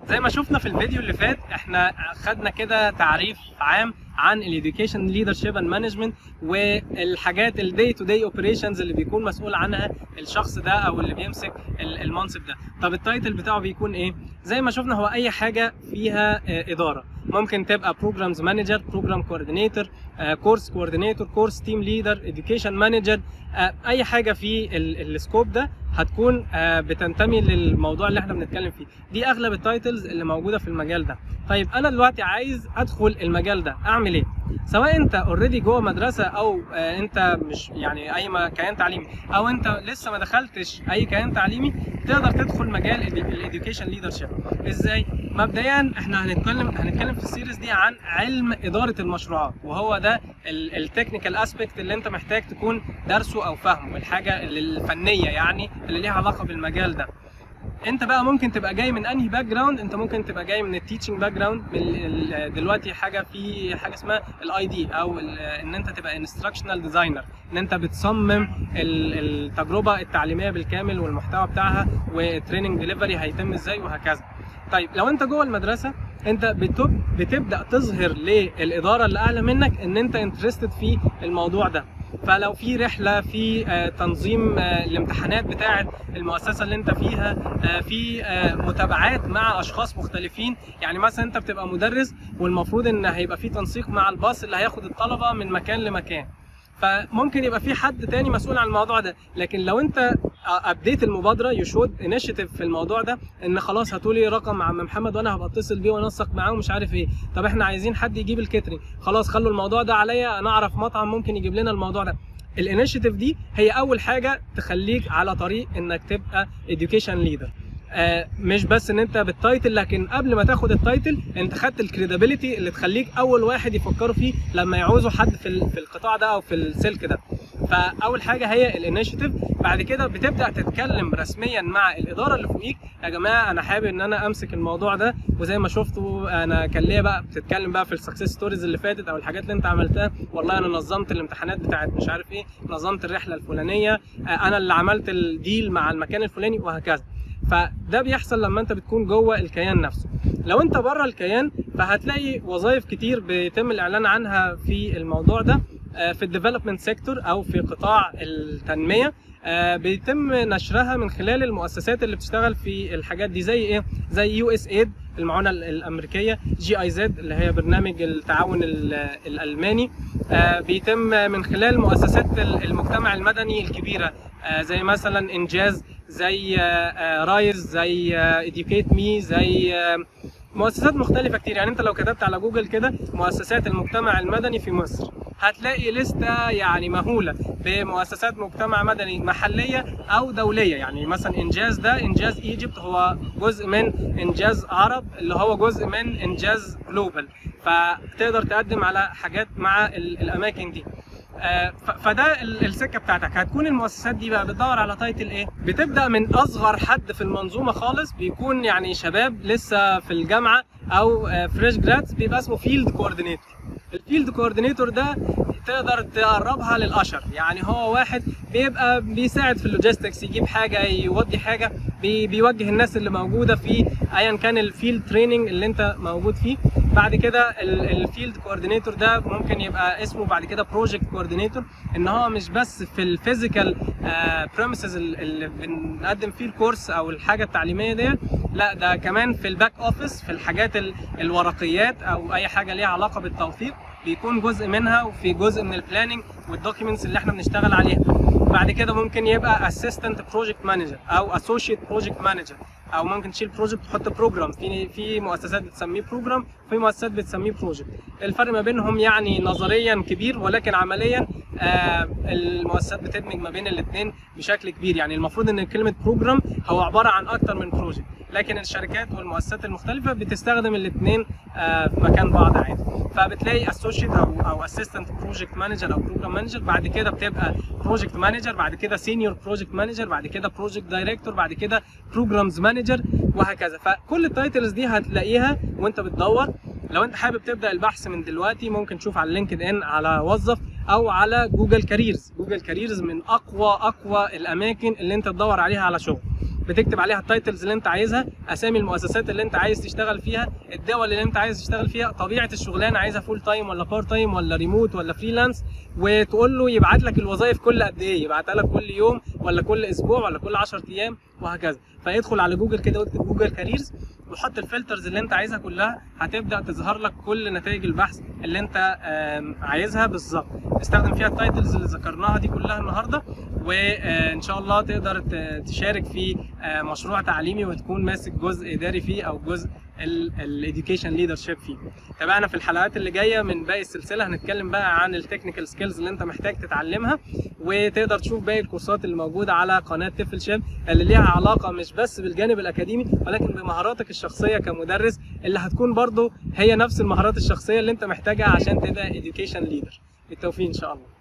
زي ما شفنا في الفيديو اللي فات احنا خدنا كده تعريف عام عن الاديوكيشن ليدرشيب اند مانجمنت والحاجات الدي تو دي اوبريشنز اللي بيكون مسؤول عنها الشخص ده او اللي بيمسك المنصب ده طب التايتل بتاعه بيكون ايه زي ما شفنا هو اي حاجه فيها اداره ممكن تبقى بروجرامز مانجر بروجرام كوردينيتور كورس كوردينيتور كورس تيم ليدر اديوكيشن مانجر اي حاجه في السكوب ده هتكون بتنتمي للموضوع اللي احنا بنتكلم فيه دي اغلب التايتلز اللي موجوده في المجال ده طيب انا دلوقتي عايز ادخل المجال ده اعمل ايه سواء انت اوريدي جوه مدرسه او انت مش يعني اي كيان تعليمي او انت لسه ما دخلتش اي كيان تعليمي تقدر تدخل مجال الاديوكيشن ليدرشيب ازاي مبدئيا احنا هنتكلم هنتكلم في السيريز دي عن علم اداره المشروعات وهو ده التكنيكال اسبيكت اللي انت محتاج تكون دارسه او فاهمه الحاجه الفنيه يعني اللي ليها علاقه بالمجال ده انت بقى ممكن تبقى جاي من انهي باك جراوند انت ممكن تبقى جاي من التيتشنج باك جراوند دلوقتي حاجه في حاجه اسمها الاي دي او ان انت تبقى انستراكشنال ديزاينر ان انت بتصمم التجربه التعليميه بالكامل والمحتوى بتاعها والتريننج ديليفري هيتم ازاي وهكذا طيب لو انت جوه المدرسه انت بتب بتبدا تظهر للاداره اللي اعلى منك ان انت انترستد في الموضوع ده فلو في رحله في تنظيم الامتحانات بتاعه المؤسسه اللي انت فيها في متابعات مع اشخاص مختلفين يعني مثلا انت بتبقى مدرس والمفروض ان هيبقى في تنسيق مع الباص اللي هياخد الطلبه من مكان لمكان فممكن يبقى في حد تاني مسؤول عن الموضوع ده لكن لو انت ابديت المبادره يو شود انيشيتيف في الموضوع ده ان خلاص هاتوا لي رقم عم محمد وانا هبقى اتصل بيه وانسق معاه ومش عارف ايه طب احنا عايزين حد يجيب الكتري خلاص خلوا الموضوع ده عليا انا اعرف مطعم ممكن يجيب لنا الموضوع ده الانيشيتيف دي هي اول حاجه تخليك على طريق انك تبقى education ليدر آه مش بس ان انت بالتايتل لكن قبل ما تاخد التايتل انت خدت الكريديبيليتي اللي تخليك اول واحد يفكروا فيه لما يعوزوا حد في في القطاع ده او في السلك ده فاول حاجه هي الانيشيتيف بعد كده بتبدا تتكلم رسميا مع الاداره اللي فوقيك يا جماعه انا حابب ان انا امسك الموضوع ده وزي ما شفتوا انا كان ليا بقى بتتكلم بقى في السكسس ستوريز اللي فاتت او الحاجات اللي انت عملتها والله انا نظمت الامتحانات بتاعت مش عارف ايه نظمت الرحله الفلانيه انا اللي عملت الديل مع المكان الفلاني وهكذا فده بيحصل لما انت بتكون جوه الكيان نفسه لو انت بره الكيان فهتلاقي وظائف كتير بيتم الاعلان عنها في الموضوع ده في الديفلوبمنت سيكتور او في قطاع التنميه بيتم نشرها من خلال المؤسسات اللي بتشتغل في الحاجات دي زي ايه زي يو اس ايد المعونه الامريكيه جي اي زد اللي هي برنامج التعاون الالماني بيتم من خلال مؤسسات المجتمع المدني الكبيره زي مثلا انجاز زي رايز زي اديوكيت مي زي مؤسسات مختلفة كتير يعني انت لو كتبت على جوجل كده مؤسسات المجتمع المدني في مصر هتلاقي لستة يعني مهولة بمؤسسات مجتمع مدني محلية أو دولية يعني مثلا إنجاز ده إنجاز إيجيبت هو جزء من إنجاز عرب اللي هو جزء من إنجاز جلوبال فتقدر تقدم على حاجات مع الأماكن دي فده السكه بتاعتك هتكون المؤسسات دي بقى بتدور على تايتل ايه بتبدا من اصغر حد في المنظومه خالص بيكون يعني شباب لسه في الجامعه او فريش جرادز بيبقى اسمه فيلد كوردينيتور الفيلد كوردينيتور ده تقدر تقربها للاشر يعني هو واحد بيبقى بيساعد في اللوجيستكس يجيب حاجه يودي حاجه بي بيوجه الناس اللي موجوده في ايا كان الفيلد تريننج اللي انت موجود فيه بعد كده الفيلد كوردينيتور ده ممكن يبقى اسمه بعد كده بروجكت كوردينيتور ان هو مش بس في الفيزيكال بريمسز اللي بنقدم فيه الكورس او الحاجه التعليميه دي لا ده كمان في الباك اوفيس في الحاجات الورقيات او اي حاجه ليها علاقه بالتوثيق بيكون جزء منها وفي جزء من البلاننج والدوكيومنتس اللي احنا بنشتغل عليها بعد كده ممكن يبقى اسيستنت بروجكت مانجر او اسوشيت بروجكت مانجر او ممكن تشيل بروجكت تحط بروجرام في في مؤسسات بتسميه بروجرام في مؤسسات بتسميه بروجكت الفرق ما بينهم يعني نظريا كبير ولكن عمليا آه المؤسسات بتدمج ما بين الاثنين بشكل كبير يعني المفروض ان كلمه بروجرام هو عباره عن اكتر من بروجكت لكن الشركات والمؤسسات المختلفه بتستخدم الاثنين آه في مكان بعض عادي فبتلاقي اسوشيت او او اسيستنت بروجكت مانجر او بروجرام مانجر بعد كده بتبقى بروجكت مانجر بعد كده سينيور بروجكت مانجر بعد كده بروجكت دايركتور بعد كده بروجرامز مانجر وهكذا فكل التايتلز دي هتلاقيها وانت بتدور لو انت حابب تبدا البحث من دلوقتي ممكن تشوف على لينكد ان على وظف او على جوجل كاريرز جوجل كاريرز من اقوى اقوى الاماكن اللي انت تدور عليها على شغل بتكتب عليها التايتلز اللي انت عايزها اسامي المؤسسات اللي انت عايز تشتغل فيها الدول اللي انت عايز تشتغل فيها طبيعه الشغلانه عايزها فول تايم ولا بار تايم ولا ريموت ولا فريلانس وتقول له يبعت لك الوظائف كل قد ايه يبعتها لك كل يوم ولا كل اسبوع ولا كل 10 ايام وهكذا فيدخل على جوجل كده واكتب جوجل كاريرز وحط الفلترز اللي انت عايزها كلها هتبدا تظهر لك كل نتائج البحث اللي انت آم، عايزها بالظبط استخدم فيها التايتلز اللي ذكرناها دي كلها النهارده وان شاء الله تقدر ت- تشارك في آه، مشروع تعليمي وتكون ماسك جزء اداري فيه او جزء الاديوكيشن ليدرشيب فيه تابعنا في الحلقات اللي جايه من باقي السلسله هنتكلم بقى عن التكنيكال سكيلز اللي انت محتاج تتعلمها وتقدر تشوف باقي الكورسات اللي موجوده على قناه تفل شيب اللي ليها علاقه مش بس بالجانب الاكاديمي ولكن بمهاراتك الشخصيه كمدرس اللي هتكون برضو هي نفس المهارات الشخصيه اللي انت محتاجها عشان تبقى education leader بالتوفيق ان شاء الله